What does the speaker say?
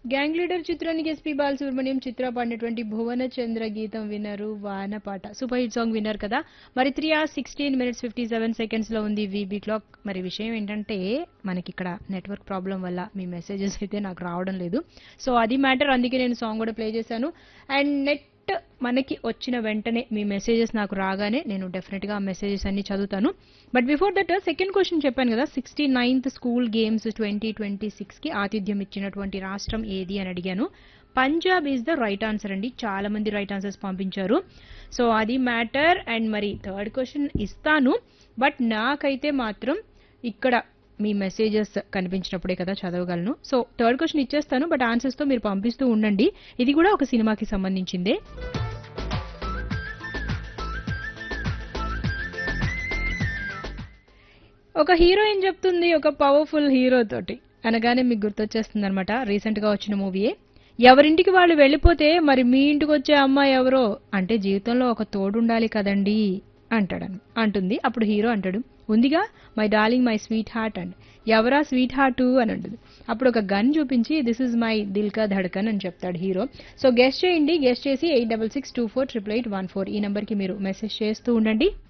gang leader చిత్రానికి SP Balasubrahmanyam Chitra పాడినటువంటి భువన చంద్ర గీతం వినరు వాన పాట సూపర్ హిట్ సాంగ్ విన్నారు కదా మరి three hours sixteen minutes fifty seven seconds లో ఉంది వీబీ క్లాక్ మరి విషయం ఏంటంటే మనకి ఇక్కడ నెట్వర్క్ ప్రాబ్లం వల్ల మీ మెసేజెస్ అయితే నాకు రావడం లేదు సో అది మ్యాటర్ అందుకే నేను సాంగ్ కూడా ప్లే చేశాను అండ్ నెట్ మనకి వచ్చిన వెంటనే మీ మెసేజెస్ నాకు రాగానే నేను డెఫినెట్గా ఆ మెసేజెస్ అన్ని చదువుతాను but before that second question చెప్పాను కదా sixty ninth school games twenty twenty సిక్స్కి ఆతిథ్యం ఇచ్చినటువంటి రాష్ట్రం ఏది అని అడిగాను Punjab is the right answer అండి చాలా మంది రైట్ ఆన్సర్స్ పంపించారు సో అది మ్యాటర్ అండ్ మరి థర్డ్ క్వశ్చన్ ఇస్తాను బట్ నాకైతే మాత్రం ఇక్కడ మీ మెసేజెస్ కనిపించినప్పుడే కదా చదవగలను సో థర్డ్ క్వశ్చన్ ఇచ్చేస్తాను బట్ ఆన్సర్స్తో మీరు పంపిస్తూ ఉండండి ఇది కూడా ఒక సినిమాకి సంబంధించిందే ఒక హీరోయిన్ చెప్తుంది ఒక పవర్ఫుల్ హీరో తోటి అనగానే మీకు గుర్తొచ్చేస్తుంది అనమాట రీసెంట్ గా వచ్చిన మూవీయే ఎవరింటికి వాళ్ళు వెళ్ళిపోతే మరి మీ ఇంటికి వచ్చే అమ్మాయి ఎవరో అంటే జీవితంలో ఒక తోడు ఉండాలి కదండి అంటాడు అంటుంది అప్పుడు హీరో అంటాడు ఉందిగా my darling my sweetheart and ఎవరా స్వీట్ హార్ట్ అని అంటుంది అప్పుడు ఒక గన్ చూపించి దిస్ ఇస్ మై దిల్కా ధడకన్ అని చెప్తాడు హీరో సో గెస్ట్ చేయండి గెస్ట్ చేసి eight double six two four triple eight one four ఈ నెంబర్కి మీరు మెసేజ్ చేస్తూ ఉండండి